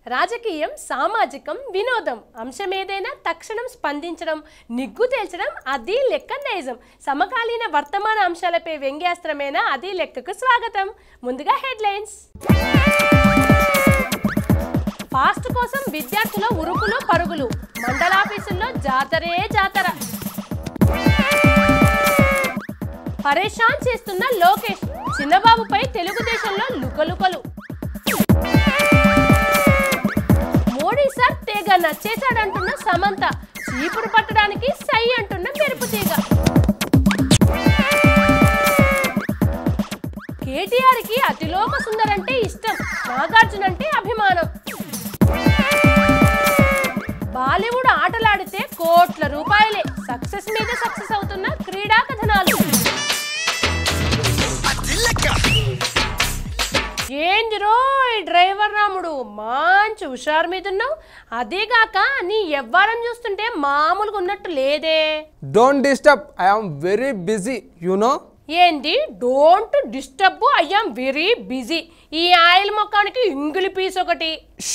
రాజకీయం సామాజికం వినోదం అంశం ఏదైనా తక్షణం స్పందించడం నిగ్గు తేల్చడం అది లెక్క నైజం సమకాలీన వర్తమాన అంశాలపై వ్యంగ్యాస్త్రమైన అది లెక్కకు స్వాగతం ముందుగా హెడ్లైన్స్ ఫాస్ట్ కోసం విద్యార్థుల ఉరుకులు పరుగులు మండలాఫీసుల్లో జాతరే జాతర పరేషాన్ చేస్తున్న లోకేష్ చిన్నబాబుపై తెలుగుదేశంలో లుకలుకలు మోడీ సార్ తెగ నచ్చేశాడంటున్న సమంత చీపురు పట్టడానికి సై అంటున్న మెరుపు తీగ కేటీఆర్ కి అతిలోక సుందరంటే ఇష్టం నాగార్జున అంటే అభిమానం బాలీవుడ్ ఆటలాడితే కోట్ల రూపాయలే సక్సెస్ మీద సక్సెస్ అవుతున్న క్రీడా కథనాలు ఏందిరో ఈ డ్రైవర్ రాముడు మంచి హుషారు మీద ఉన్నావు అదేగాక నీ ఎవ్వరం చూస్తుంటే మామూలుగా ఉన్నట్టు లేదే don't disturb I am very busy you know ఏంది don't disturb I'm very busy ఈ ఆయిల్ మొక్కానికి ఇంగిలి పీస్ ఒకటి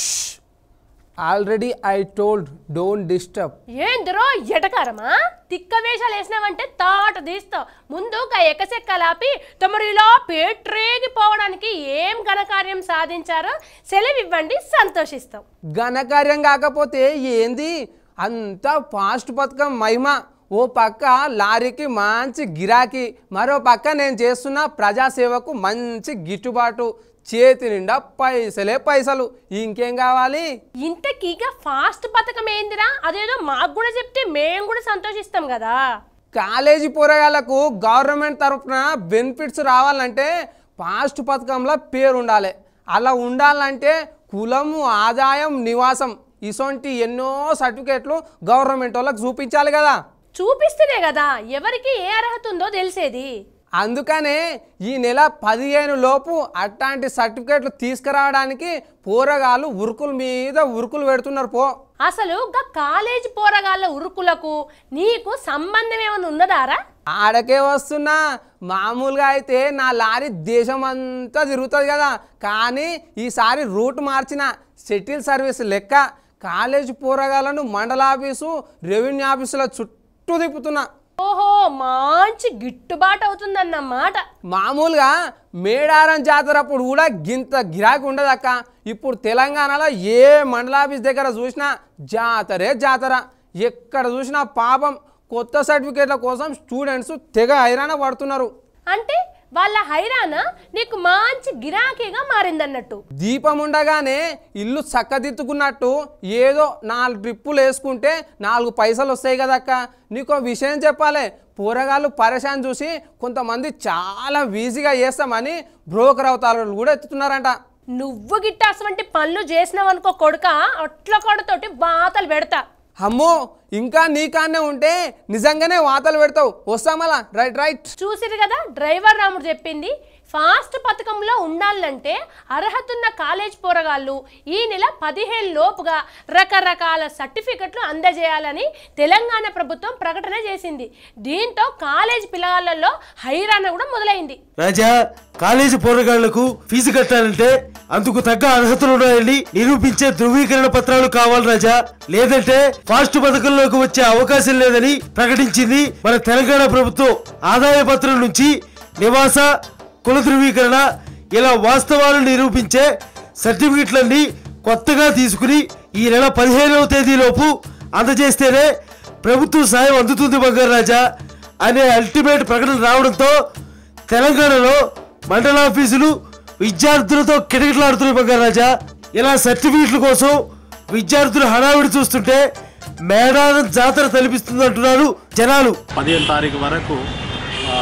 already I told don't disturb ఏందిరో ఎటకారమా తిక్క వేషాలు వేసినావంటే తాట తీస్తావు ముందు గా ఎకసెక్కలాపి తమరు ఇలా పేట్రేగి పోవడానికి ఏం ఘనకార్యం సాధించారో సెలవివ్వండి సంతోషిస్తాం ఘనకార్యం కాకపోతే ఏంది అంతా ఫాస్ట్ పథకం మహిమ ఓ పక్క లారీకి మంచి గిరాకీ మరో పక్క నేను చేస్తున్న ప్రజాసేవకు మంచి గిట్టుబాటు చేతి నిండా పైసలే పైసలు ఇంకేం కావాలి ఇంతకీగా ఫాస్ట్ పథకం ఏందిరా అదేదో మాకు కూడా చెప్తే మేము కూడా సంతోషిస్తాం కదా కాలేజీ పోరగాళ్ళకు గవర్నమెంట్ తరఫున బెనిఫిట్స్ రావాలంటే ఫాస్ట్ పథకంలో పేరు ఉండాలి అలా ఉండాలంటే కులము ఆదాయం నివాసం ఇసొంటి ఎన్నో సర్టిఫికేట్లు గవర్నమెంట్ వాళ్ళకి చూపించాలి కదా చూపిస్తేనే కదా ఎవరికి ఏ అర్హత ఉందో తెలిసేది అందుకనే ఈ నెల పదిహేను లోపు అట్లాంటి సర్టిఫికేట్లు తీసుకురావడానికి పోరగాళ్ళు ఉరుకుల మీద ఉరుకులు పెడుతున్నారు పో అసలు గా కాలేజీ పోరగాళ్ళ ఉరుకులకు నీకు సంబంధం ఏమైనా ఉన్నదారా ఆడకే వస్తున్నా మామూలుగా అయితే నా లారీ దేశం అంతా తిరుగుతుంది కదా కానీ ఈసారి రూట్ మార్చిన సెటిల్ సర్వీస్ లెక్క కాలేజ్ పోరగాలను మండలాఫీసు రెవెన్యూ ఆఫీసుల చుట్టూ తిప్పుతున్నా ఓహో మంచి గిట్టుబాటు అవుతుందన్నమాట మామూలుగా మేడారం జాతర అప్పుడు కూడా గింత గిరాకీ ఉండదక్క ఇప్పుడు తెలంగాణలో ఏ మండలాఫీస్ దగ్గర చూసినా జాతరే జాతర ఎక్కడ చూసినా పాపం కొత్త సర్టిఫికేట్ల కోసం స్టూడెంట్స్ తెగ హైరాణ పడుతున్నారు అంటే వాళ్ళ హైరానా నీకు మంచి గిరాకీగా మారిందన్నట్టు దీపం ఉండగానే ఇల్లు చక్కదిద్దుకున్నట్టు ఏదో నాలుగు ట్రిప్పులు వేసుకుంటే నాలుగు పైసలు వస్తాయి కదక్క నీకు విషయం చెప్పాలి పోరగాళ్ళు పరేషాన్ చూసి కొంతమంది చాలా ఈజీగా చేస్తామని బ్రోకర్ అవతారాలు కూడా ఎత్తుతున్నారంట నువ్వు గిట్ట అటువంటి పనులు చేసినావనుకో కొడుక అట్ల కొడతోటి బాతలు పెడతా అమ్మో ఇంకా నీకాన్నే ఉంటే నిజంగానే వాతలు పెడతావు వస్తామలా రైట్ రైట్ చూసిరు కదా డ్రైవర్ రాముడు చెప్పింది ఫాస్ట్ పథకంలో ఉండాలంటే అర్హత ఉన్న కాలేజ్ పోరగాళ్ళు ఈ నెల పదిహేను లోపుగా రకరకాల సర్టిఫికెట్లు అందజేయాలని తెలంగాణ ప్రభుత్వం ప్రకటన చేసింది దీంతో కాలేజ్ పిల్లగాళ్ళల్లో హైరాణ కూడా మొదలైంది రాజా కాలేజీ పోరగాళ్లకు ఫీజు కట్టాలంటే అందుకు తగ్గ అర్హతలు ఉన్నాయని నిరూపించే ధృవీకరణ పత్రాలు కావాలి రాజా లేదంటే ఫాస్ట్ పథకంలోకి వచ్చే అవకాశం లేదని ప్రకటించింది మన తెలంగాణ ప్రభుత్వం ఆదాయ పత్రం నుంచి నివాస కుల ధృవీకరణ ఇలా వాస్తవాలు నిరూపించే సర్టిఫికెట్లన్నీ కొత్తగా తీసుకుని ఈ నెల పదిహేనవ తేదీలోపు అందజేస్తేనే ప్రభుత్వ సాయం అందుతుంది బంగారు రాజా అనే అల్టిమేట్ ప్రకటన రావడంతో తెలంగాణలో మండల ఆఫీసులు విద్యార్థులతో కిటకిటలాడుతున్నాయి బంగారు రాజా ఇలా సర్టిఫికెట్ల కోసం విద్యార్థులు హడావిడి చూస్తుంటే మేడారం జాతర తలపిస్తుంది అంటున్నారు జనాలు పదిహేను తారీఖు వరకు ఆ,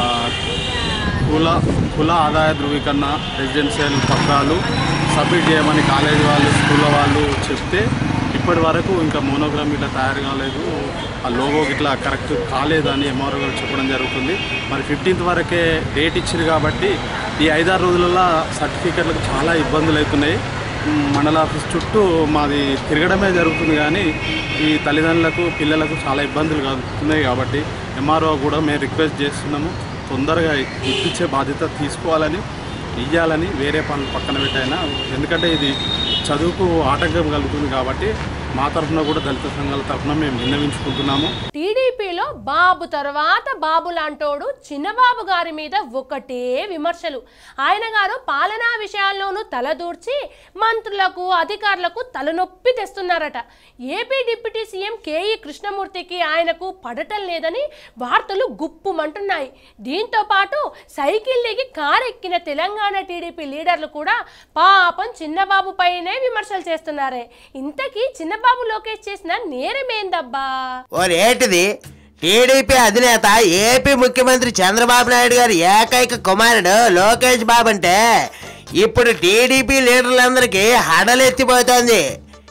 కుల కుల ఆదాయ ధృవీకరణ రెసిడెన్షియల్ పత్రాలు సబ్మిట్ చేయమని కాలేజీ వాళ్ళు స్కూల్ వాళ్ళు చెప్తే ఇప్పటి వరకు ఇంకా మోనోగ్రామ్ ఇట్లా తయారు కాలేదు ఆ లోగో ఇట్లా కరెక్ట్ కాలేదని ఎంఆర్ఓ గారు చెప్పడం జరుగుతుంది మరి ఫిఫ్టీన్త్ వరకే డేట్ ఇచ్చారు కాబట్టి ఈ ఐదారు రోజులలో సర్టిఫికెట్లకు చాలా ఇబ్బందులు అవుతున్నాయి మ్, మండల ఆఫీస్ చుట్టూ మాది తిరగడమే జరుగుతుంది కానీ ఈ తల్లిదండ్రులకు పిల్లలకు చాలా ఇబ్బందులు కలుగుతున్నాయి కాబట్టి ఎంఆర్ఓ కూడా మేము రిక్వెస్ట్ చేస్తున్నాము తొందరగా ఇప్పించే బాధ్యత తీసుకోవాలని ఇవ్వాలని వేరే పనులు పక్కన పెట్టైనా ఎందుకంటే ఇది చదువుకు ఆటంకం కలుగుతుంది కాబట్టి మా తరఫున కూడా దళిత సంఘాల తరఫున మేము విన్నవించుకుంటున్నాము టీడీపీలో బాబు తర్వాత బాబు లాంటోడు చిన్నబాబు గారి మీద ఒకటే విమర్శలు ఆయన గారు పాలనా విషయాల్లోనూ తలదూర్చి మంత్రులకు అధికారులకు తలనొప్పి తెస్తున్నారట ఏపీ డిప్యూటీ సీఎం కేఈ కృష్ణమూర్తికి ఆయనకు పడటం లేదని వార్తలు గుప్పుమంటున్నాయి దీంతో పాటు సైకిల్ దిగి కారు ఎక్కిన తెలంగాణ టీడీపీ లీడర్లు కూడా పాపం చిన్నబాబు పైనే విమర్శలు చేస్తున్నారే ఇంతకీ చిన్నబాబు లోకేష్ చేసిన నేరమేందబ్బా ఓరేటిది టీడీపీ అధినేత ఏపీ ముఖ్యమంత్రి చంద్రబాబు నాయుడు గారి ఏకైక కుమారుడు లోకేష్ బాబు అంటే ఇప్పుడు టీడీపీ లీడర్లందరికీ హడలెత్తిపోతోంది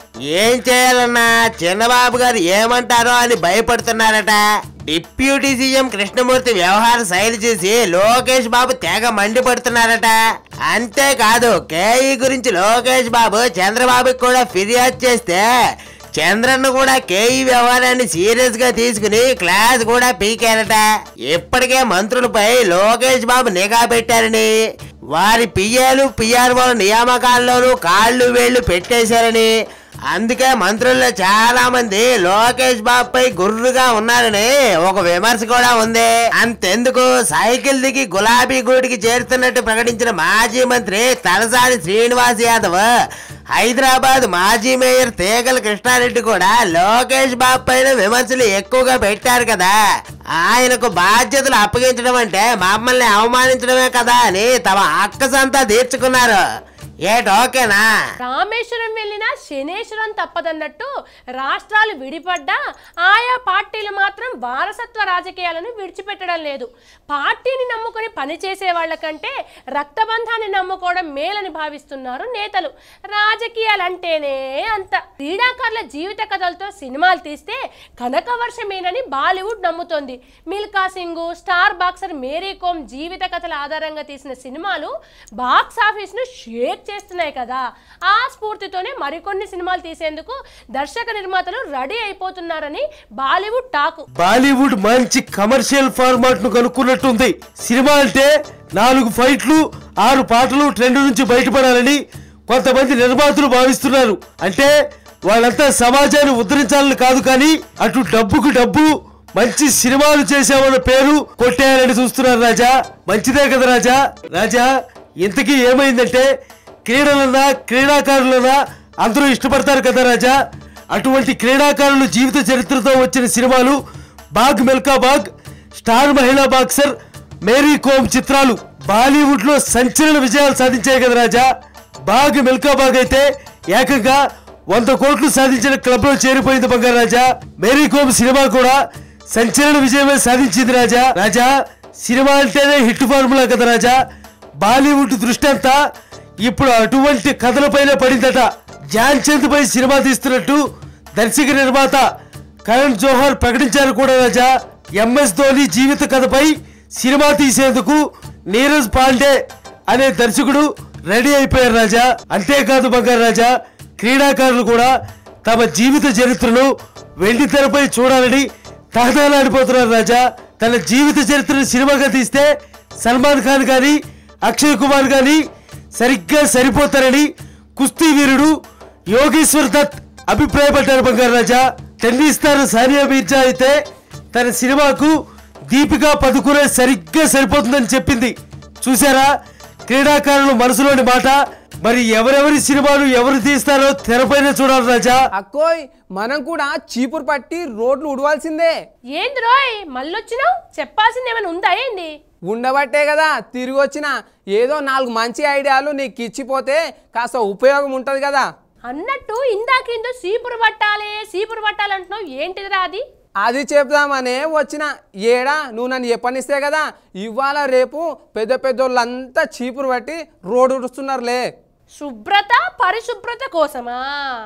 ఏం చేయాలన్నా చిన్నబాబు గారు ఏమంటారో అని భయపడుతున్నారట డిప్యూటీ సీఎం కృష్ణమూర్తి వ్యవహార శైలి చూసి లోకేష్ బాబు తెగ మండిపడుతున్నారట అంతేకాదు కేఈ గురించి లోకేష్ బాబు చంద్రబాబుకి కూడా ఫిర్యాదు చేస్తే చంద్రన్ కూడా కేఈ వ్యవహారాన్ని సీరియస్ గా తీసుకుని క్లాస్ కూడా పీకారట ఇప్పటికే మంత్రులపై లోకేష్ బాబు నిఘా పెట్టారని వారి పిఏలు పిఆర్ఓ నియామకాల్లోనూ కాళ్ళు వేళ్లు పెట్టేశారని అందుకే మంత్రుల్లో చాలా మంది లోకేష్ బాబు పై గుర్రుగా ఉన్నారని ఒక విమర్శ కూడా ఉంది అంతెందుకు సైకిల్ దిగి గులాబీ గూడికి చేరుతున్నట్టు ప్రకటించిన మాజీ మంత్రి తలసాని శ్రీనివాస్ యాదవ్ హైదరాబాద్ మాజీ మేయర్ తేగల కృష్ణారెడ్డి కూడా లోకేష్ బాబు పైన విమర్శలు ఎక్కువగా పెట్టారు కదా ఆయనకు బాధ్యతలు అప్పగించడం అంటే మమ్మల్ని అవమానించడమే కదా అని తమ అక్కసంతా తీర్చుకున్నారు ఏటి ఓకేనా రామేశ్వరం వెళ్ళినా శనేశ్వరం తప్పదన్నట్టు రాష్ట్రాలు విడిపడ్డా ఆయా పార్టీలు మాత్రం వారసత్వ రాజకీయాలను విడిచిపెట్టడం లేదు పార్టీని నమ్ముకొని పనిచేసే వాళ్ళకంటే రక్తబంధాన్ని నమ్ముకోవడం మేలని భావిస్తున్నారు నేతలు రాజకీయాలంటేనే అంత క్రీడాకారుల జీవిత కథలతో సినిమాలు తీస్తే కనక వర్షమేనని బాలీవుడ్ నమ్ముతోంది Milkha Singh star boxer Mary Kom జీవిత కథల ఆధారంగా తీసిన సినిమాలు బాక్స్ ఆఫీస్ ను షేక్ చేస్తున్నాయి కదా ఆ స్ఫూర్తితోనే మరికొన్ని సినిమాలు తీసేందుకు దర్శక నిర్మాతలు రెడీ అయిపోతున్నారని బాలీవుడ్ టాక్ బాలీవుడ్ మంచి కమర్షియల్ ఫార్మాట్ ను కనుక్కున్నట్టుంది సినిమా అంటే నాలుగు ఫైట్లు ఆరు పాటలు ట్రెండ్ నుంచి బయటపడాలని కొంతమంది నిర్మాతలు భావిస్తున్నారు అంటే వాళ్ళంతా సమాజాన్ని ఉద్ధరించాలని కాదు కానీ అటు డబ్బుకు డబ్బు మంచి సినిమాలు చేసామన్న పేరు కొట్టేయాలని చూస్తున్నారు రాజా మంచిదే కదా రాజా రాజా ఇంతకీ ఏమైందంటే క్రీడలన్నా క్రీడాకారులన్నా అందరూ ఇష్టపడతారు కదా రాజా అటువంటి క్రీడాకారులు జీవిత చరిత్రతో వచ్చిన సినిమాలు బాగ్ మిల్కా బాగ్ స్టార్ మహిళా బాక్సర్ మేరీ కోమ్ చిత్రాలు బాలీవుడ్ లో సంచలన విజయాలు సాధించాయి కదా రాజా బాగ్ మిల్కా బాగ్ అయితే ఏకంగా వంద కోట్లు సాధించిన క్లబ్ లో చేరిపోయింది బంగారు రాజా మేరీ కోమ్ సినిమా కూడా సంచలన విజయమే సాధించింది రాజా రాజా సినిమా అంటేనే హిట్ ఫార్ములా కదా రాజా బాలీవుడ్ దృష్టి అంతా ఇప్పుడు అటువంటి కథలపైనే పడిందట జాన్ చంద్ పై సినిమా తీస్తున్నట్టు దర్శక నిర్మాత కరణ్ జోహర్ ప్రకటించారు కూడా రాజా ఎంఎస్ ధోని జీవిత కథపై సినిమా తీసేందుకు నీరజ్ పాండే అనే దర్శకుడు రెడీ అయిపోయారు రాజా అంతేకాదు బంగారు రాజా క్రీడాకారులు కూడా తమ జీవిత చరిత్రను వెండి తెరపై చూడాలని తహతహలాడిపోతున్నారు రాజా తన జీవిత చరిత్రను సినిమాగా తీస్తే సల్మాన్ ఖాన్ గాని అక్షయ్ కుమార్ గాని సరిగ్గా సరిపోతారని కుస్తీ వీరుడు యోగేశ్వర్ దత్ అభిప్రాయపడ్డారు బంగారు రాజా టెన్నిస్ తార సానియా మీర్జా అయితే తన సినిమాకు దీపికా పదుకునే సరిగ్గా సరిపోతుందని చెప్పింది చూసారా క్రీడాకారుల మనసులోని మాట మరి ఎవరెవరి సినిమాలు ఎవరు తీస్తారో తెరపైన చూడాలి రాజా అక్కోయ్ మనం కూడా చీపురు పట్టి రోడ్లు ఉడవాల్సిందే ఏంది రోయ్ మళ్ళొచ్చినావు చెప్పాల్సింది ఏమైనా ఉందా ఏంది ఉండబట్టే కదా తిరిగి వచ్చిన ఏదో నాలుగు మంచి ఐడియాలు నీకు ఇచ్చిపోతే కాస్త ఉపయోగం ఉంటుంది కదా అన్నట్టు ఇందాకేందో సీపురు పట్టాలి సీపురు పట్టాలి అంటున్నావు ఏంటిదిరా అది అది చెప్దామనే వచ్చిన ఏడా నువ్వు నన్ను చెప్పనిస్తే కదా ఇవాళ రేపు పెద్ద పెద్దోళ్ళంతా చీపురు పట్టి రోడ్డు ఉడుస్తున్నారులే శుభ్రత పరిశుభ్రత కోసమా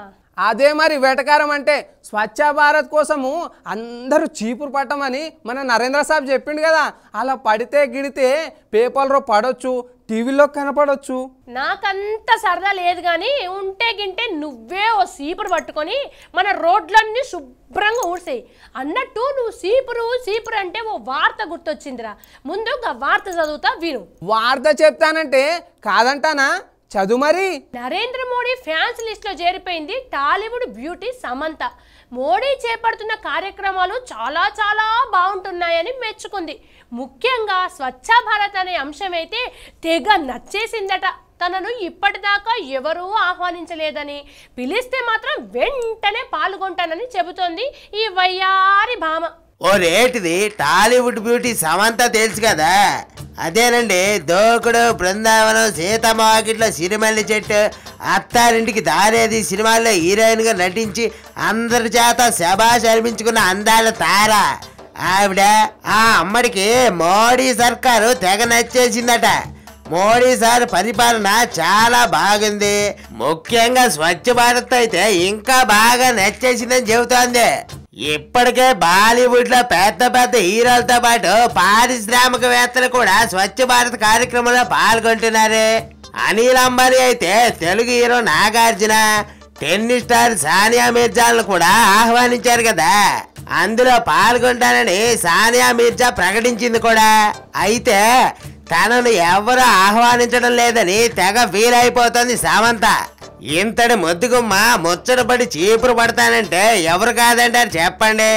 అదే మరి వెటకారం అంటే స్వచ్ఛ భారత్ కోసము అందరూ చీపురు పట్టమని మన నరేంద్ర సాబ్ చెప్పిండు కదా అలా పడితే గిడితే పేపర్లో పడవచ్చు టీవీలో కనపడవచ్చు నాకంత సరదా లేదు కానీ ఉంటే గింటే నువ్వే ఓ సీపురు పట్టుకొని మన రోడ్లన్నీ శుభ్రంగా ఊడ్సేయి అన్నట్టు నువ్వు సీపురు సీపురు అంటే ఓ వార్త గుర్తొచ్చిందిరా ముందు ఆ వార్త చదువుతా విను వార్త చెప్తానంటే కాదంటానా చదువు మరి నరేంద్ర మోడీ ఫ్యాన్స్ లిస్ట్లో చేరిపోయింది టాలీవుడ్ బ్యూటీ సమంత మోడీ చేపడుతున్న కార్యక్రమాలు చాలా చాలా బాగుంటున్నాయని మెచ్చుకుంది ముఖ్యంగా స్వచ్ఛ భారత్ అనే అంశం అయితే తెగ నచ్చేసిందట తనను ఇప్పటిదాకా ఎవరూ ఆహ్వానించలేదని పిలిస్తే మాత్రం వెంటనే పాల్గొంటానని చెబుతోంది ఈ వయ్యారి భామ ఓ రేటిది టాలీవుడ్ బ్యూటీ సమంత తెలుసు కదా అదేనండి దోకుడు బృందావనం సీతమ్మ వాకిట్లో సిరిమల్లి చెట్టు అత్తారింటికి దారేది సినిమాల్లో హీరోయిన్ గా నటించి అందరి చేత శబాష్ అనిపించుకున్న అందాల తార ఆవిడ ఆ అమ్మడికి మోడీ సర్కారు తెగ నచ్చేసిందట మోడీ సార్ పరిపాలన చాలా బాగుంది ముఖ్యంగా స్వచ్ఛ భారత్ అయితే ఇంకా బాగా నచ్చేసిందని చెబుతోంది ఇప్పటికే బాలీవుడ్ లో పెద్ద పెద్ద హీరోలతో పాటు పారిశ్రామికవేత్తలు కూడా స్వచ్ఛ భారత్ కార్యక్రమంలో పాల్గొంటున్నారు అనిల్ అంబానీ అయితే Telugu hero Nagarjuna tennis star Sania మిర్జాలను కూడా ఆహ్వానించారు కదా అందులో పాల్గొంటానని సానియా మిర్జా ప్రకటించింది కూడా అయితే తనను ఎవరు ఆహ్వానించడం లేదని తెగ ఫీల్ అయిపోతుంది సామంత ఇంతటి ముద్దుగుమ్మ ముచ్చటపడి చీపురు పడతానంటే ఎవరు కాదంటారు చెప్పండి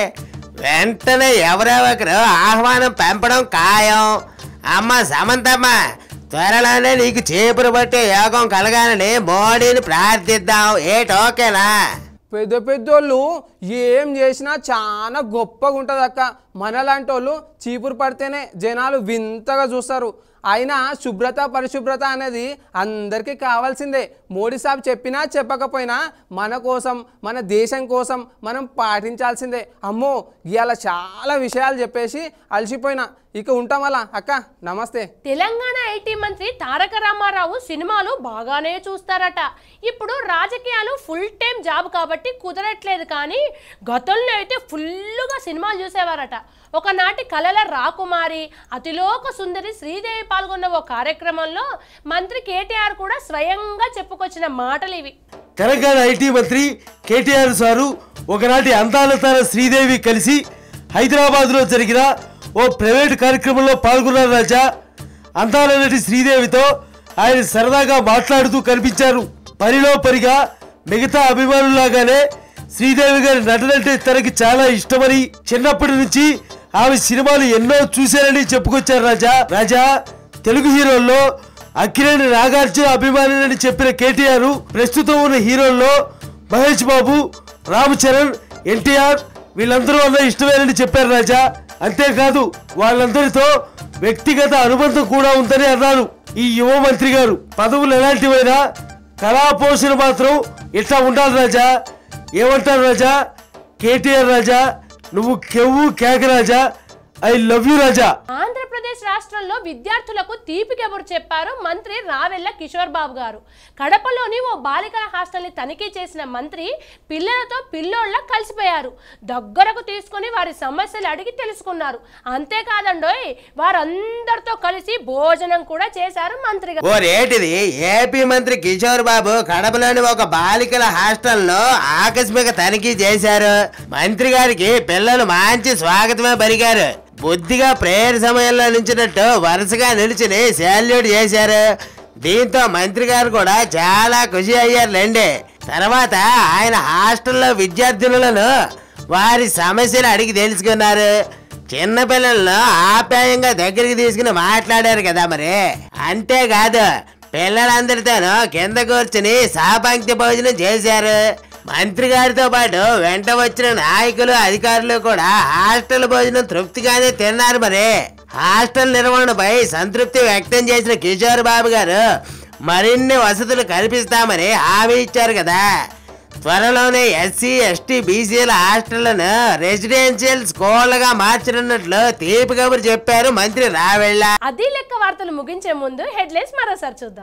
వెంటనే ఎవరో ఒకరు ఆహ్వానం పంపడం ఖాయం అమ్మ సమంతమ్మ త్వరలోనే నీకు చీపురు పట్టే యోగం కలగాలని మోడీని ప్రార్థిద్దాం ఏటి ఓకేనా పెద్ద పెద్దోళ్ళు ఏం చేసినా చాలా గొప్పగా ఉంటుంది అక్క మనలాంటి వాళ్ళు చీపురు పడితేనే జనాలు వింతగా చూస్తారు అయినా శుభ్రత పరిశుభ్రత అనేది అందరికీ కావాల్సిందే మోడీ సాబ్ చెప్పినా చెప్పకపోయినా మన కోసం మన దేశం కోసం మనం పాటించాల్సిందే అమ్మో ఇవాళ చాలా విషయాలు చెప్పేసి అలసిపోయినా ఇక ఉంటాం అలా అక్క నమస్తే తెలంగాణ ఐటీ మంత్రి తారక రామారావు సినిమాలు బాగానే చూస్తారట ఇప్పుడు రాజకీయాలు ఫుల్ టైం జాబ్ కాబట్టి కుదరట్లేదు కానీ గతంలో అయితే ఫుల్లుగా సినిమాలు చూసేవారట ఒకనాటి కలల రాకుమారి అతిలోక సుందరి శ్రీదేవి పాల్గొన్న ఓ కార్యక్రమంలో మంత్రి కేటీఆర్ కూడా స్వయంగా చెప్పుకొచ్చిన మాటలు ఇవి తెలంగాణ ఐటీ మంత్రి కేటీఆర్ సారు ఒకనాటి అందాల తార శ్రీదేవి కలిసి హైదరాబాద్లో జరిగిన ఓ ప్రైవేట్ కార్యక్రమంలో పాల్గొన్నారు రాజా అందాల నటి శ్రీదేవితో ఆయన సరదాగా మాట్లాడుతూ కనిపించారు పనిలో పనిగా మిగతా అభిమానులాగానే శ్రీదేవి గారి నటనంటే తనకి చాలా ఇష్టమని చిన్నప్పటి నుంచి ఆమె సినిమాలు ఎన్నో చూశారని చెప్పుకొచ్చారు రాజా రాజా తెలుగు హీరోల్లో అక్కినేని నాగార్జున అభిమానిని చెప్పిన కేటీఆర్ ప్రస్తుతం ఉన్న హీరోల్లో మహేష్ బాబు రామ్ చరణ్ ఎన్టీఆర్ వీళ్ళందరూ అన్న ఇష్టమేనని చెప్పారు రాజా అంతేకాదు వాళ్ళందరితో వ్యక్తిగత అనుబంధం కూడా ఉందని అన్నారు ఈ యువ మంత్రి గారు పదవులు ఎలాంటివైనా కళా పోషణ మాత్రం ఇట్లా ఉండాలి రాజా ఏమంటారు రాజా కేటీఆర్ రాజా నువ్వు కెవ్వు కేక Raja I love you Raja Andhra Pradesh రాష్ట్రంలో విద్యార్థులకు తీపి కబురు చెప్పారు మంత్రి రావెల్ల కిషోర్ బాబు గారు కడపలోని ఓ బాలికల హాస్టల్ని తనిఖీ చేసిన మంత్రి పిల్లలతో పిల్లోళ్ళ కలిసిపోయారు దగ్గరకు తీసుకొని వారి సమస్యలు అడిగి తెలుసుకున్నారు అంతేకాదండోయ్ వారందరితో కలిసి భోజనం కూడా చేశారు మంత్రి గారు ఓ రేటిది ఏపీ మంత్రి కిషోర్ బాబు కడపలోని ఒక బాలికల హాస్టల్లో ఆకస్మిక తనిఖీ చేశారు మంత్రి గారికి పిల్లలు మంచి స్వాగతమే పలికారు బుద్ధిగా ప్రేయర్ సమయంలో నిలిచినట్టు వరుసగా నిలిచిని శాల్యూట్ చేశారు దీంతో మంత్రి గారు కూడా చాలా ఖుషి అయ్యారులేండి తర్వాత ఆయన హాస్టల్లో విద్యార్థినులను వారి సమస్యలు అడిగి తెలుసుకున్నారు చిన్నపిల్లలను ఆప్యాయంగా దగ్గరికి తీసుకుని మాట్లాడారు కదా మరి అంతేకాదు పిల్లలందరితోనూ కింద కూర్చుని సహపంక్తి భోజనం చేశారు మంత్రి గారితో పాటు వెంట వచ్చిన నాయకులు అధికారులు కూడా హాస్టల్ భోజనం తృప్తిగానే తిన్నారు మరి హాస్టల్ నిర్వహణపై సంతృప్తి వ్యక్తం చేసిన కిషోర్ బాబు గారు మరిన్ని వసతులు కల్పిస్తామని హామీ ఇచ్చారు కదా త్వరలోనే ఎస్సీ ఎస్టీ బీసీల హాస్టళ్లను రెసిడెన్షియల్ స్కూళ్లుగా మార్చనున్నట్లు తీపి కబురు చెప్పారు మంత్రి రావెళ్ళ అది లెక్క వార్తలు ముగించే ముందు హెడ్లైన్స్ మరోసారి చూద్దాం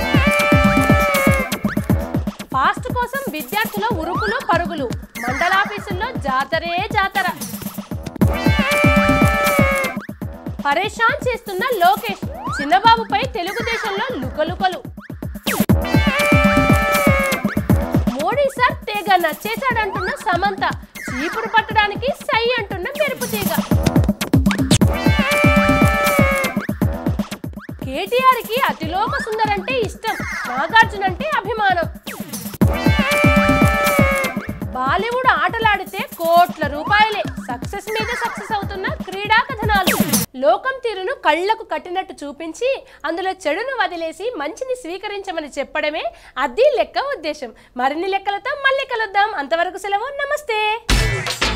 ఫాస్ట్ కోసం విద్యార్థుల ఉరుకులు పరుగులు మండలాఫీసుల్లో జాతరే జాతర పరేషాన్ చేస్తున్న లోకేష్ చిన్నబాబుపై తెలుగుదేశంలో లుకలుకలు మోడీ సార్ తెగ నచ్చేశాడంటున్న సమంత చీపురు పట్టడానికి సై అంటున్న మెరుపు తీగ కేటీఆర్ కి అతిలోక సుందరంటే ఇష్టం నాగార్జున అంటే అభిమానం బాలీవుడ్ ఆటలాడితే కోట్ల రూపాయలే సక్సెస్ మీద సక్సెస్ అవుతున్న క్రీడా కథనాలు లోకం తీరును కళ్ళకు కట్టినట్టు చూపించి అందులో చెడును వదిలేసి మంచిని స్వీకరించమని చెప్పడమే అది లెక్క ఉద్దేశం మరిన్ని లెక్కలతో మళ్ళీ కలుద్దాం అంతవరకు సెలవు నమస్తే